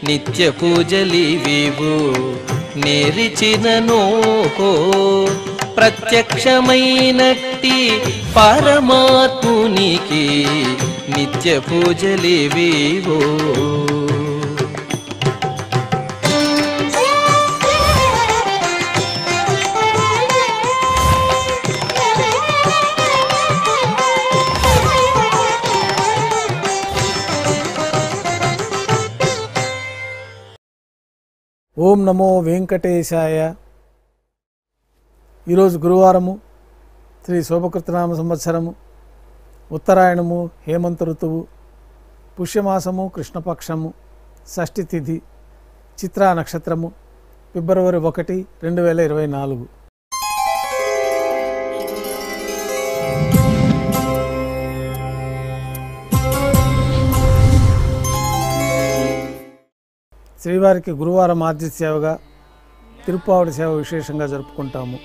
నిత్య పూజలివివు నేరిచినను ప్రత్యక్షమైనట్టి పరమాత్మునికి నిత్య పూజలివివో ఓం నమో వెంకటేశాయ ఈరోజు గురువారము శ్రీ శోభకృతనామ సంవత్సరము ఉత్తరాయణము హేమంత ఋతువు పుష్యమాసము కృష్ణపక్షము షష్ఠి తిథి చిత్రా నక్షత్రము ఫిబ్రవరి ఒకటి రెండు వేల ఇరవై నాలుగు శ్రీవారికి గురువారం ఆద్య సేవగా తిరుప్పావడి సేవ విశేషంగా జరుపుకుంటాము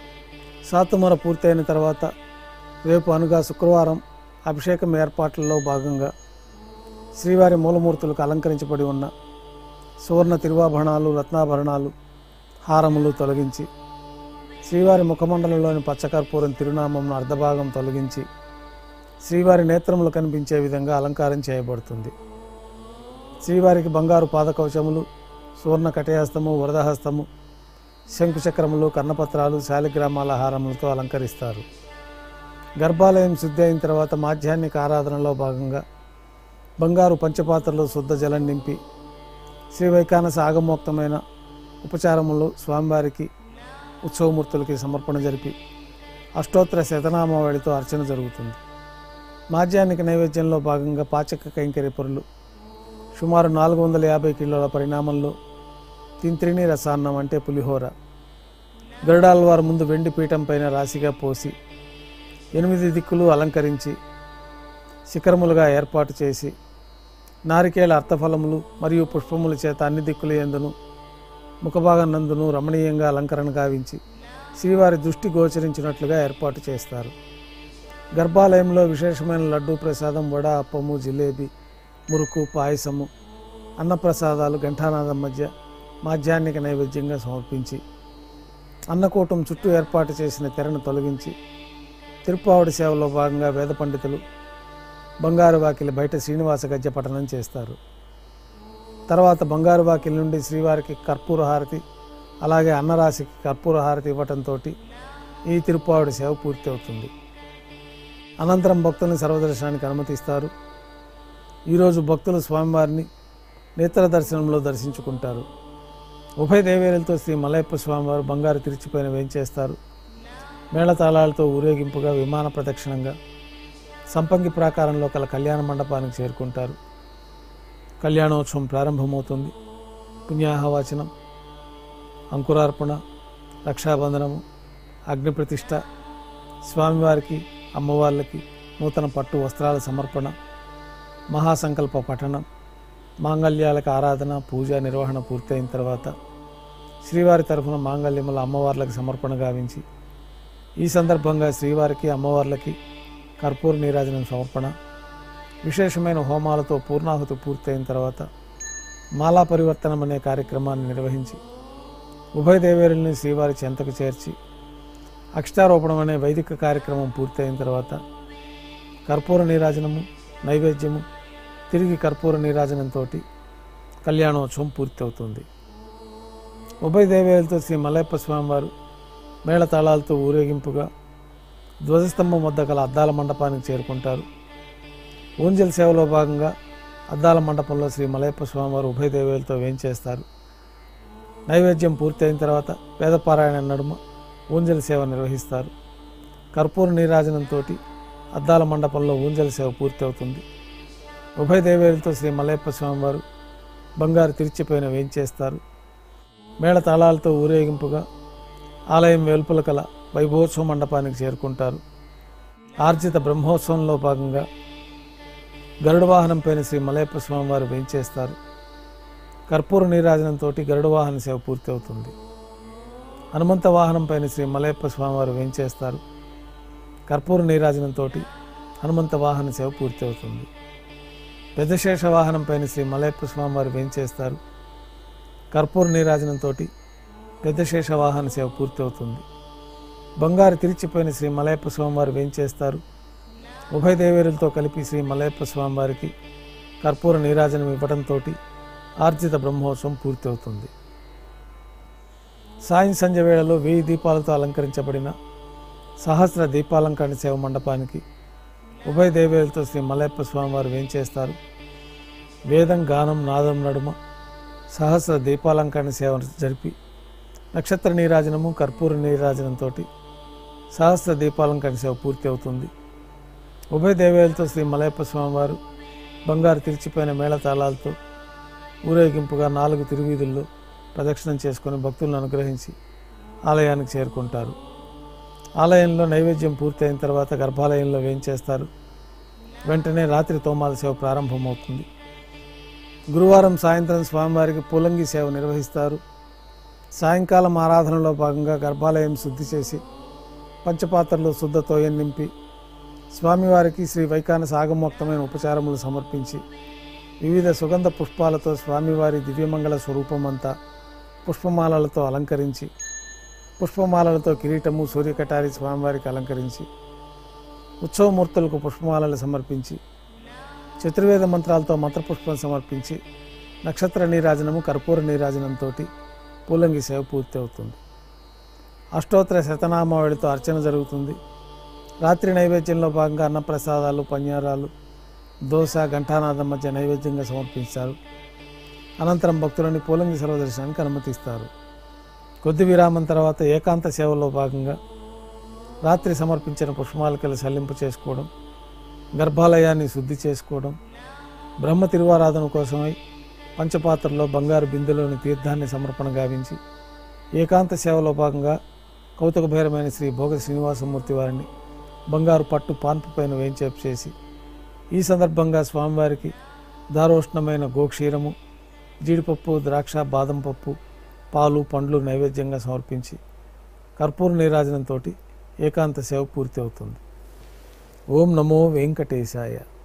సాతుమర పూర్తయిన తర్వాత రేపు అనుగా శుక్రవారం అభిషేకం ఏర్పాట్లలో భాగంగా శ్రీవారి మూలమూర్తులకు అలంకరించబడి ఉన్న సువర్ణ తిరువాభరణాలు రత్నాభరణాలు హారములు తొలగించి శ్రీవారి ముఖమండలంలోని పచ్చకర్పూరం తిరునామంను అర్ధభాగం తొలగించి శ్రీవారి నేత్రములు కనిపించే విధంగా అలంకారం చేయబడుతుంది శ్రీవారికి బంగారు పాదకవచములు సువర్ణ కటయాస్తము వరదహస్తము శంకుచక్రములు కర్ణపత్రాలు శాలిగ్రామాల హారములతో అలంకరిస్తారు గర్భాలయం శుద్ధి అయిన తర్వాత మాధ్యాహ్నిక ఆరాధనలో భాగంగా బంగారు పంచపాత్రలో శుద్ధ జలం నింపి శ్రీ వైకానస ఆగమోక్తమైన ఉపచారములు స్వామివారికి ఉత్సవమూర్తులకి సమర్పణ జరిపి అష్టోత్తర శతనామావళితో అర్చన జరుగుతుంది మాధ్యాహ్నిక నైవేద్యంలో భాగంగా పాచక కైంకర్య పొరులు సుమారు నాలుగు వందల యాభై కిలోల పరిణామంలో తింత్రిని రసాన్నం అంటే పులిహోర గరుడాల్వారు ముందు వెండి పీఠం పైన రాశిగా పోసి ఎనిమిది దిక్కులు అలంకరించి శిఖరములుగా ఏర్పాటు చేసి నారికేల అర్థఫలములు మరియు పుష్పముల చేత అన్ని దిక్కుల ఎందును ముఖభాగం నందును రమణీయంగా అలంకరణ గావించి శ్రీవారి దృష్టి గోచరించినట్లుగా ఏర్పాటు చేస్తారు గర్భాలయంలో విశేషమైన లడ్డూ ప్రసాదం వడ అప్పము జిలేబీ మురుకు పాయసము అన్నప్రసాదాలు ఘంటానాదం మధ్య మాధ్యాహ్నిక నైవేద్యంగా సమర్పించి అన్నకూటం చుట్టూ ఏర్పాటు చేసిన తెరను తొలగించి తిరుప్పావడి సేవలో భాగంగా వేద పండితులు బంగారు వాకిలి బయట శ్రీనివాస గజ్జ పఠనం చేస్తారు తర్వాత బంగారు వాకిలి నుండి శ్రీవారికి కర్పూర హారతి అలాగే అన్నరాశికి కర్పూర హారతి ఇవ్వటంతో ఈ తిరుప్పావడి సేవ పూర్తి అవుతుంది అనంతరం భక్తులను సర్వదర్శనానికి అనుమతిస్తారు ఈరోజు భక్తులు స్వామివారిని నేత్ర దర్శనంలో దర్శించుకుంటారు ఉభయ దేవేరులతో శ్రీ మలయప్ప స్వామివారు బంగారు తిరిచిపోయిన వేంచేస్తారు మేళతాళాలతో ఊరేగింపుగా విమాన ప్రదక్షిణంగా సంపంగి ప్రాకారంలో కల కళ్యాణ మండపానికి చేరుకుంటారు కళ్యాణోత్సవం ప్రారంభమవుతుంది పుణ్యాహవాచనం అంకురార్పణ రక్షాబంధనము అగ్ని ప్రతిష్ట స్వామివారికి అమ్మవార్లకి నూతన పట్టు వస్త్రాల సమర్పణ మహాసంకల్ప పఠనం మాంగళ్యాలకు ఆరాధన పూజ నిర్వహణ పూర్తయిన తర్వాత శ్రీవారి తరఫున మాంగళ్యముల అమ్మవార్లకు సమర్పణ గావించి ఈ సందర్భంగా శ్రీవారికి అమ్మవార్లకి కర్పూర నీరాజనం సమర్పణ విశేషమైన హోమాలతో పూర్ణాహుతి పూర్తయిన తర్వాత మాలా పరివర్తనం అనే కార్యక్రమాన్ని నిర్వహించి ఉభయ దేవేరుల్ని శ్రీవారి చెంతకు చేర్చి అక్షతారోపణం అనే వైదిక కార్యక్రమం పూర్తయిన తర్వాత కర్పూర నీరాజనము నైవేద్యము తిరిగి కర్పూర నీరాజనంతో కళ్యాణోత్సవం పూర్తవుతుంది ఉభయ దేవేలతో శ్రీ మలయప్ప స్వామివారు మేళతాళాలతో ఊరేగింపుగా ధ్వజస్తంభం వద్ద గల అద్దాల మండపానికి చేరుకుంటారు ఊంజల్ సేవలో భాగంగా అద్దాల మండపంలో శ్రీ మలయప్ప స్వామివారు ఉభయ దేవేలతో వేంచేస్తారు నైవేద్యం పూర్తయిన తర్వాత వేదపారాయణ నడుమ ఊంజల్ సేవ నిర్వహిస్తారు కర్పూర నీరాజనంతో అద్దాల మండపంలో ఊంజల్ సేవ పూర్తి అవుతుంది ఉభయ దేవేలతో శ్రీ మలయప్ప స్వామివారు బంగారు తిరిచిపోయిన వేంచేస్తారు మేళ తాళాలతో ఊరేగింపుగా ఆలయం వెలుపల కల వైభవోత్సవ మండపానికి చేరుకుంటారు ఆర్జిత బ్రహ్మోత్సవంలో భాగంగా గరుడ వాహనం పైన శ్రీ మలయప్ప స్వామివారు వేంచేస్తారు కర్పూర నీరాజనంతో గరుడ వాహన సేవ పూర్తి అవుతుంది హనుమంత వాహనం పైన శ్రీ మలయప్ప స్వామివారు వేంచేస్తారు కర్పూర నీరాజనంతో హనుమంత వాహన సేవ పూర్తి అవుతుంది పెద్దశేష వాహనం పైన శ్రీ మలయప్ప స్వామివారు వేంచేస్తారు కర్పూర నీరాజనంతో పెద్దశేష వాహన సేవ పూర్తి అవుతుంది బంగారు తిరిచిపోయిన శ్రీ మలయప్ప స్వామివారు వేంచేస్తారు ఉభయ దేవేరులతో కలిపి శ్రీ మలయప్ప స్వామివారికి కర్పూర నీరాజనం ఇవ్వడంతో ఆర్జిత బ్రహ్మోత్సవం పూర్తి అవుతుంది సాయం సంధ్య వేళలో వెయ్యి దీపాలతో అలంకరించబడిన సహస్ర దీపాలంకరణ సేవ మండపానికి ఉభయ దేవేలతో శ్రీ మలయప్ప స్వామివారు వేంచేస్తారు వేదం గానం నాదం నడుమ సహస్ర దీపాలంకరణ సేవ జరిపి నక్షత్ర నీరాజనము కర్పూర నీరాజనంతో సహస్ర దీపాలంకరణ సేవ పూర్తి అవుతుంది ఉభయ దేవేలతో శ్రీ మలయప్ప స్వామివారు బంగారు తిరిచిపోయిన మేళతాళాలతో ఊరేగింపుగా నాలుగు తిరువీధుల్లో ప్రదక్షిణం చేసుకొని భక్తులను అనుగ్రహించి ఆలయానికి చేరుకుంటారు ఆలయంలో నైవేద్యం పూర్తయిన తర్వాత గర్భాలయంలో వేయించేస్తారు వెంటనే రాత్రి తోమాల సేవ ప్రారంభమవుతుంది గురువారం సాయంత్రం స్వామివారికి పూలంగి సేవ నిర్వహిస్తారు సాయంకాలం ఆరాధనలో భాగంగా గర్భాలయం శుద్ధి చేసి పంచపాత్రలో శుద్ధ నింపి స్వామివారికి శ్రీ వైకానస ఆగమోక్తమైన ఉపచారములు సమర్పించి వివిధ సుగంధ పుష్పాలతో స్వామివారి దివ్యమంగళ స్వరూపమంతా పుష్పమాలలతో అలంకరించి పుష్పమాలలతో కిరీటము సూర్యకటారి స్వామివారికి అలంకరించి ఉత్సవమూర్తులకు పుష్పమాలలు సమర్పించి చతుర్వేద మంత్రాలతో మంత్రపుష్పం సమర్పించి నక్షత్ర నీరాజనము కర్పూర నీరాజనంతో పూలంగి సేవ పూర్తి అవుతుంది అష్టోత్తర శతనామావళితో అర్చన జరుగుతుంది రాత్రి నైవేద్యంలో భాగంగా అన్నప్రసాదాలు పన్యారాలు దోశ ఘంటానాదం మధ్య నైవేద్యంగా సమర్పించారు అనంతరం భక్తులని పూలంగి సర్వదర్శనానికి అనుమతిస్తారు కొద్ది విరామం తర్వాత ఏకాంత సేవలో భాగంగా రాత్రి సమర్పించిన పుష్పమాలికలు సల్లింపు చేసుకోవడం గర్భాలయాన్ని శుద్ధి చేసుకోవడం బ్రహ్మ తిరువారాధన కోసమై పంచపాత్రలో బంగారు బిందెలోని తీర్థాన్ని సమర్పణ గావించి ఏకాంత సేవలో భాగంగా కౌతుకభైరమైన శ్రీ భోగ శ్రీనివాసమూర్తి వారిని బంగారు పట్టు పాన్పు పైన వేంచేపు చేసి ఈ సందర్భంగా స్వామివారికి దారోష్ణమైన గోక్షీరము జీడిపప్పు ద్రాక్ష బాదం పప్పు పాలు పండ్లు నైవేద్యంగా సమర్పించి కర్పూర నీరాజనంతో ఏకాంత సేవ పూర్తి అవుతుంది ఓం నమో వెంకటేశాయ